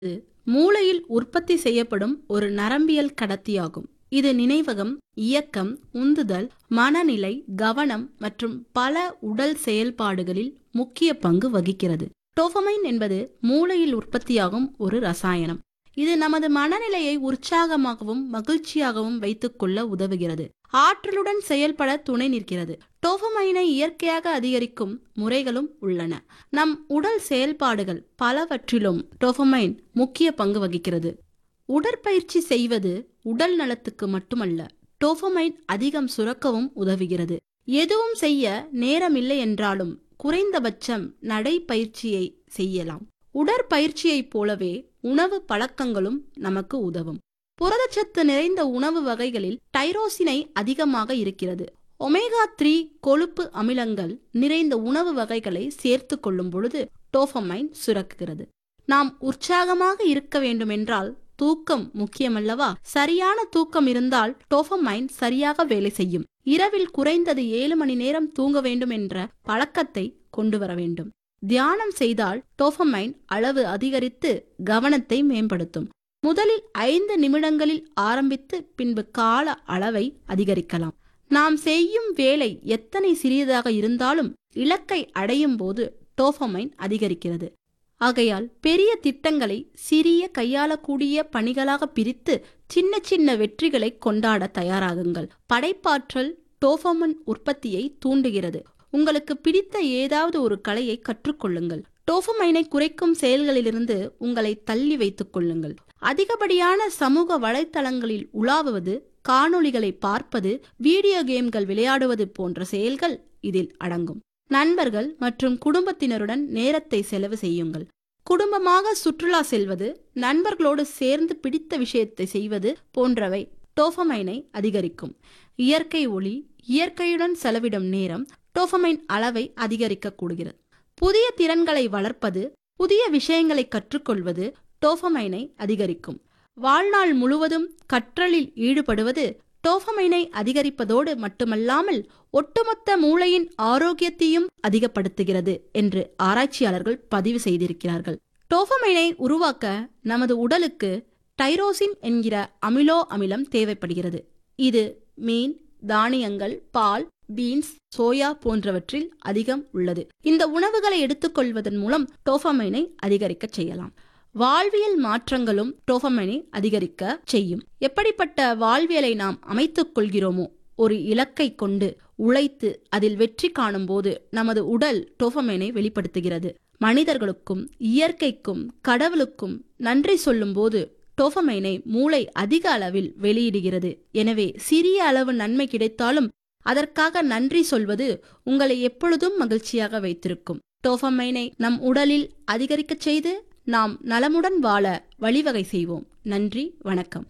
இது மூளையில் உற்பத்தி செய்யப்படும் ஒரு நரம்பியல் கடத்தியாகும் இது நினைவகம் இயக்கம் உந்துதல் மனநிலை கவனம் மற்றும் பல உடல் செயல்பாடுகளில் முக்கிய பங்கு வகிக்கிறது டோபமைன் என்பது மூளையில் உற்பத்தியாகும் ஒரு ரசாயனம் இது நமது மனநிலையை உற்சாகமாகவும் மகிழ்ச்சியாகவும் வைத்துக்கொள்ள உதவுகிறது ஆற்றலுடன் செயல்பட துணை நிற்கிறது டோபமைனை இயற்கையாக அதிகரிக்கும் முறைகளும் உள்ளன நம் உடல் செயல்பாடுகள் பலவற்றிலும் டோபமைன் முக்கிய பங்கு வகிக்கிறது உடற்பயிற்சி செய்வது உடல் நலத்துக்கு மட்டுமல்ல டோபமைன் அதிகம் சுரக்கவும் உதவுகிறது எதுவும் செய்ய நேரமில்லை என்றாலும் குறைந்தபட்சம் நடைப்பயிற்சியை செய்யலாம் உடற்பயிற்சியைப் போலவே உணவு பழக்கங்களும் நமக்கு உதவும் புரதச்சத்து நிறைந்த உணவு வகைகளில் டைரோசினை அதிகமாக இருக்கிறது ஒமேகா த்ரீ கொழுப்பு அமிலங்கள் நிறைந்த உணவு வகைகளை சேர்த்து கொள்ளும் பொழுது டோபமைன் சுரக்குகிறது நாம் உற்சாகமாக இருக்க வேண்டுமென்றால் தூக்கம் முக்கியமல்லவா சரியான தூக்கம் இருந்தால் டோபமைன் சரியாக வேலை செய்யும் இரவில் குறைந்தது ஏழு மணி நேரம் தூங்க வேண்டும் என்ற பழக்கத்தை கொண்டு வர வேண்டும் தியானம் செய்தால் டோபமைன் அளவு அதிகரித்து கவனத்தை மேம்படுத்தும் முதலில் ஐந்து நிமிடங்களில் ஆரம்பித்து பின்பு கால அளவை அதிகரிக்கலாம் நாம் செய்யும் வேலை எத்தனை சிறியதாக இருந்தாலும் இலக்கை அடையும் போது டோபமைன் அதிகரிக்கிறது ஆகையால் பெரிய திட்டங்களை சிறிய கையாளக்கூடிய பணிகளாக பிரித்து சின்ன சின்ன வெற்றிகளை கொண்டாட தயாராகுங்கள் படைப்பாற்றல் டோபமன் உற்பத்தியை தூண்டுகிறது உங்களுக்கு பிடித்த ஏதாவது ஒரு கலையை கற்றுக்கொள்ளுங்கள் டோபமைனை குறைக்கும் செயல்களிலிருந்து உங்களை தள்ளி வைத்துக் கொள்ளுங்கள் அதிகப்படியான சமூக வலைத்தளங்களில் உலாவுவது காணொளிகளை பார்ப்பது வீடியோ கேம்கள் விளையாடுவது போன்ற செயல்கள் இதில் அடங்கும் நண்பர்கள் மற்றும் குடும்பத்தினருடன் நேரத்தை செலவு செய்யுங்கள் குடும்பமாக சுற்றுலா செல்வது நண்பர்களோடு சேர்ந்து பிடித்த விஷயத்தை செய்வது போன்றவை டோபமைனை அதிகரிக்கும் இயற்கை ஒளி இயற்கையுடன் செலவிடும் நேரம் டோபமைன் அளவை அதிகரிக்க கூடுகிறது புதிய திறன்களை வளர்ப்பது புதிய விஷயங்களை கற்றுக்கொள்வது டோபமைனை அதிகரிக்கும் வாழ்நாள் முழுவதும் கற்றலில் ஈடுபடுவது டோபமைனை அதிகரிப்பதோடு மட்டுமல்லாமல் ஒட்டுமொத்த மூளையின் ஆரோக்கியத்தையும் அதிகப்படுத்துகிறது என்று ஆராய்ச்சியாளர்கள் பதிவு செய்திருக்கிறார்கள் டோபமைனை உருவாக்க நமது உடலுக்கு டைரோசின் என்கிற அமிலோ அமிலம் தேவைப்படுகிறது இது மீன் தானியங்கள் பால் பீன்ஸ் சோயா போன்றவற்றில் அதிகம் உள்ளது இந்த உணவுகளை எடுத்துக்கொள்வதன் மூலம் டோபமைனை அதிகரிக்க செய்யலாம் வாழ்வியல் மாற்றங்களும் டோபமைனை அதிகரிக்க செய்யும் எப்படிப்பட்ட வாழ்வியலை நாம் அமைத்துக் கொள்கிறோமோ ஒரு இலக்கை கொண்டு உழைத்து அதில் வெற்றி காணும் போது நமது உடல் டோபமைனை வெளிப்படுத்துகிறது மனிதர்களுக்கும் இயற்கைக்கும் கடவுளுக்கும் நன்றி சொல்லும் போது டோபமைனை மூளை அதிக அளவில் வெளியிடுகிறது எனவே சிறிய அளவு நன்மை கிடைத்தாலும் அதற்காக நன்றி சொல்வது உங்களை எப்பொழுதும் மகிழ்ச்சியாக வைத்திருக்கும் டோபமைனை நம் உடலில் அதிகரிக்கச் செய்து நாம் நலமுடன் வாழ வழிவகை செய்வோம் நன்றி வணக்கம்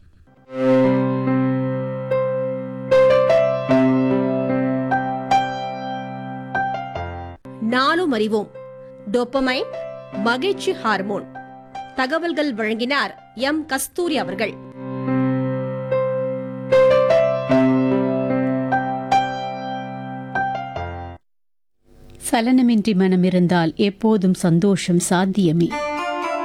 நானும் அறிவோம் டோப்பமைன் மகிழ்ச்சி ஹார்மோன் தகவல்கள் வழங்கினார் எம் கஸ்தூரி அவர்கள் சலனமின்றி மனம் இருந்தால் எப்போதும் சந்தோஷம் சாத்தியமே